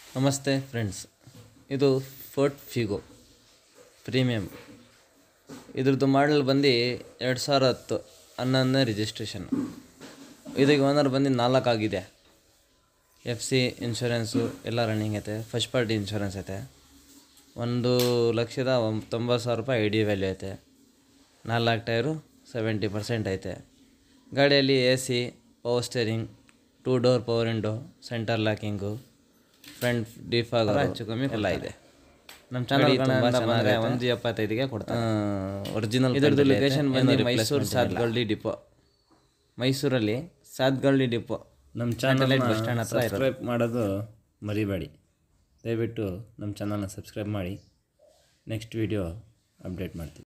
ನಮಸ್ತೆ ಫ್ರೆಂಡ್ಸ್ ಇದು fort Figo premium ಇದ್ರದ್ದು ಮಾಡಲ್ ಬಂದು ಎರಡು ಸಾವಿರ ಹತ್ತು ಹನ್ನೊಂದನೇ ರಿಜಿಸ್ಟ್ರೇಷನ್ ಇದಕ್ಕೆ ಓನರ್ ಬಂದು ನಾಲ್ಕು ಆಗಿದೆ ಎಫ್ ಸಿ ಇನ್ಶೂರೆನ್ಸು ಎಲ್ಲ ರನ್ನಿಂಗ್ ಐತೆ ಫಸ್ಟ್ ಪಾರ್ಟಿ ಇನ್ಶೂರೆನ್ಸ್ ಐತೆ ಒಂದು ಲಕ್ಷದ ಒಂಬ್- ತೊಂಬತ್ತು ಸಾವಿರ ರೂಪಾಯಿ ಐ ಡಿ ವ್ಯಾಲ್ಯೂ ಐತೆ ನಾಲ್ಕು ಟೈರು ಸೆವೆಂಟಿ ಪರ್ಸೆಂಟ್ ಐತೆ ಗಾಡಿಯಲ್ಲಿ A C power steering two door power window centre locking front defog ಹೆಚ್ಚು ಕಮ್ಮಿ ಎಲ್ಲ ಇದೆ ನಮ್ಮ ಚಾನಲ್ ತುಂಬ ಚೆನ್ನಾಗಿದೆ ಒಂದು ಎಪ್ಪತ್ತೈದಿಗೆ ಕೊಡ್ತಾರೆ ಒರಿಜಿನಲ್ ಇದರದ್ದು ಲೊಕೇಶನ್ ಬಂದು ಮೈಸೂರು ಸಾತ್ಗಳ್ಳಿ ಡಿಪೋ ಮೈಸೂರಲ್ಲಿ ಸಾತ್ಗಳ್ಳಿ ಡಿಪೋ ನಮ್ಮ ಚಾನಲ್ ಬಸ್ ಸ್ಟ್ಯಾಂಡ್ ಹತ್ರ ಇರೋದು ಸಬ್ಸ್ಕ್ರೈಬ್ ಮಾಡೋದು ಮರಿಬೇಡಿ ದಯವಿಟ್ಟು ನಮ್ಮ ಚಾನಲ್ನ ಸಬ್ಸ್ಕ್ರೈಬ್ ಮಾಡಿ ನೆಕ್ಸ್ಟ್ ವೀಡಿಯೋ ಅಪ್ಡೇಟ್ ಮಾಡ್ತೀವಿ